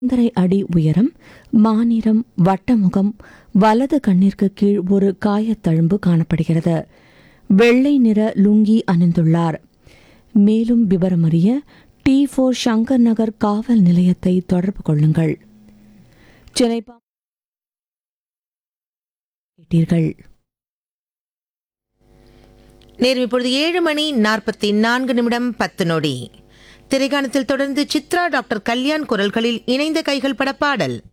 ஒன்றரை அடி உயரம் மாநிறம் வட்டமுகம் வலது கண்ணிற்கு கீழ் ஒரு காயத்தழும்பு காணப்படுகிறது வெள்ளை நிற லுங்கி அணிந்துள்ளார் மேலும் விவரமறிய டி போர் சங்கர் நகர் காவல் நிலையத்தை தொடர்பு கொள்ளுங்கள் சென்னை பா- கேட்டீர்கள் நேரம் இப்பொழுது ஏழு மணி நாற்பத்தி நான்கு நிமிடம் பத்து நொடி திரைக்காணத்தில் தொடர்ந்து சித்ரா டாக்டர் கல்யாண் குரல்களில் இணைந்த கைகள் பட பாடல்